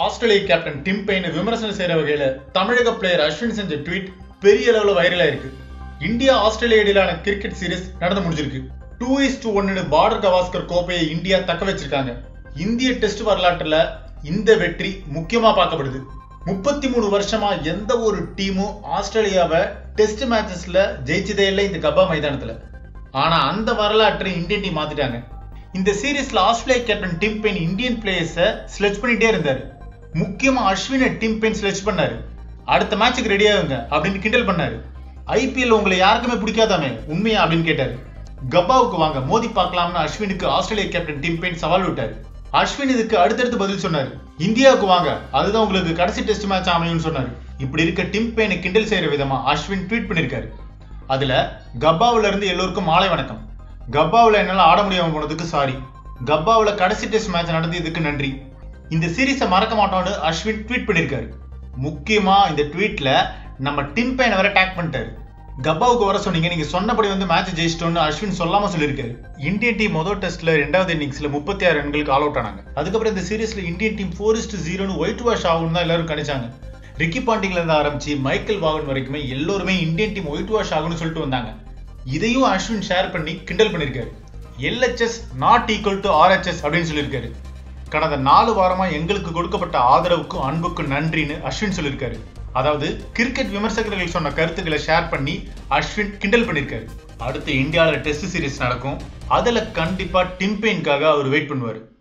ஆஸ்திரேலிய captain dim பெயினை விமர்சனம் செய்யற வகையில தமிழக பிளேயர் அஸ்வின் செஞ்ச ட்வீட் பெரிய அளவுல வைரலா இருக்கு இந்தியா ஆஸ்திரேலியா இடையிலான கிரிக்கெட் சீரிஸ் நடந்து முடிஞ்சிருக்கு டூ இஸ் டூ ஒன்னு பார்டர் கவாஸ்கர் கோப்பையை இந்தியா தக்க வச்சிருக்காங்க இந்திய டெஸ்ட் வரலாற்றுல இந்த வெற்றி முக்கியமா பார்க்கப்படுது முப்பத்தி மூணு வருஷமா எந்த ஒரு டீமும் ஆஸ்திரேலியாவை டெஸ்ட் மேட்சஸ்ல ஜெயிச்சதே இல்லை இந்த கப்பா மைதானத்துல ஆனா அந்த வரலாற்றை இந்தியன் டீம் மாத்திட்டாங்க இந்த சீரீஸ்ல Australia captain Tim Paine Indian பிளேயர்ஸை ஸ்லெச் பண்ணிட்டே இருந்தாரு முக்கியமா அஸ்வினை டிம் பெயின் ஸ்லெச் பண்ணாரு அடுத்த மேட்சுக்கு ரெடி ஆகுங்க அப்படின்னு கிண்டல் பண்ணாரு ஐபிஎல் உங்களை யாருக்குமே பிடிக்காதாமே உண்மையா அப்படின்னு கேட்டாரு கப்பாவுக்கு வாங்க மோதி பார்க்கலாம்னு அஸ்வினுக்கு ஆஸ்திரேலியா கேப்டன் டிம் பெயின் சவால் விட்டாரு அஸ்வின் இதுக்கு அடுத்தடுத்து பதில் சொன்னாரு இந்தியாவுக்கு வாங்க அதுதான் உங்களுக்கு கடைசி டெஸ்ட் மேட்ச் அமையும்னு சொன்னாரு இப்படி இருக்க டிம் பெயினை கிண்டல் செய்யற விதமா அஸ்வின் ட்வீட் பண்ணிருக்காரு அதுல கப்பாவுல இருந்து எல்லோருக்கும் மாலை வணக்கம் கப்பாவுல என்னால ஆட முடியாம போனதுக்கு சாரி கப்பாவுல கடைசி டெஸ்ட் மேட்ச் நடந்ததுக்கு நன்றி இந்த சீரீஸை மறக்க மாட்டோம்னு அஸ்வின் ட்வீட் பண்ணிருக்காரு முக்கியமா இந்த ட்வீட்ல நம்ம டிம் பெயினை வர டேக் பண்ணிட்டாரு கப்பாவுக்கு வர சொன்னீங்க நீங்க சொன்னபடி வந்து மேட்ச் ஜெயிச்சிட்டோம்னு அஸ்வின் சொல்லாம சொல்லியிருக்காரு இந்தியன் டீம் முதல் டெஸ்ட்ல ரெண்டாவது இன்னிங்ஸ்ல முப்பத்தி ஆறு ரன்களுக்கு ஆல் அவுட் ஆனாங்க அதுக்கப்புறம் இந்த சீரீஸ்ல இந்தியன் டீம் ஃபோர் இஸ்ட் ஜீரோன்னு ஒயிட் வாஷ் ஆகும்னு தான் எல்லாரும் கணிச்சாங்க ரிக்கி பாண்டிங்ல இருந்து ஆரம்பிச்சு மைக்கேல் வாகன் வரைக்குமே எல்லோருமே இந்தியன் டீம் ஒயிட் வாஷ் ஆகும்னு சொல்லிட்டு வந்தாங்க இதையும் அஸ்வின் ஷேர் பண்ணி கிண்டல் பண்ணிருக்காரு LHS not equal to RHS அப்படின்னு சொல்லியிருக்காரு கடந்த நாலு வாரமா எங்களுக்கு கொடுக்கப்பட்ட ஆதரவுக்கும் அன்புக்கும் நன்றின்னு அஸ்வின் சொல்லியிருக்காரு அதாவது கிரிக்கெட் விமர்சகர்கள் சொன்ன கருத்துக்களை ஷேர் பண்ணி அஸ்வின் கிண்டல் பண்ணிருக்காரு அடுத்து இந்தியாவில் டெஸ்ட் சீரிஸ் நடக்கும் அதுல கண்டிப்பா டிம் பெயின்காக அவர் வெயிட் பண்ணுவாரு